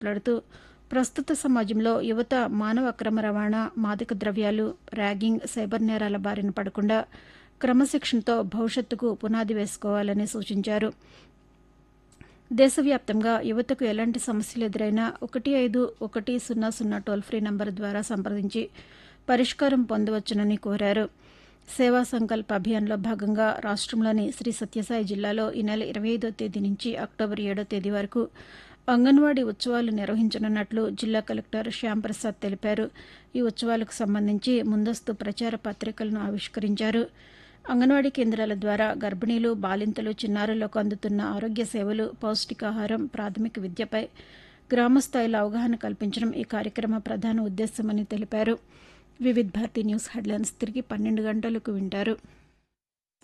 మాట్లాడుతూ ప్రస్తుత సమాజంలో యువత మానవ అక్రమ రవాణా మాదక ద్రవ్యాలు ర్యాగింగ్ సైబర్ నేరాల బారిన పడకుండా క్రమశిక్షణతో భవిష్యత్తుకు పునాది వేసుకోవాలని సూచించారు దేశవ్యాప్తంగా యువతకు ఎలాంటి సమస్యలు ఎదురైనా ఒకటి ఐదు ఒకటి సున్నా సున్నా టోల్ ఫ్రీ నంబర్ ద్వారా సంప్రదించి పరిష్కారం పొందవచ్చునని కోరారు సేవా సంకల్ప్ అభియాన్లో భాగంగా రాష్ట్రంలోని శ్రీ సత్యసాయి జిల్లాలో ఈ నెల ఇరవై ఐదో తేదీ నుంచి అక్టోబర్ ఏడో తేదీ వరకు అంగన్వాడీ ఉత్సవాలు నిర్వహించనున్నట్లు జిల్లా కలెక్టర్ శ్యాంప్రసాద్ తెలిపారు ఈ ఉత్సవాలకు సంబంధించి ముందస్తు ప్రచార పత్రికలను ఆవిష్కరించారు అంగన్వాడీ కేంద్రాల ద్వారా గర్భిణీలు బాలింతలు చిన్నారులకు అందుతున్న ఆరోగ్య సేవలు పౌష్టికాహారం ప్రాథమిక విద్యపై గ్రామస్థాయిలో అవగాహన కల్పించడం ఈ కార్యక్రమ ప్రధాన ఉద్దేశమని తెలిపారు వివిధ్ భారతి న్యూస్ హెడ్లైన్స్ తిరిగి పన్నెండు గంటలకు వింటారు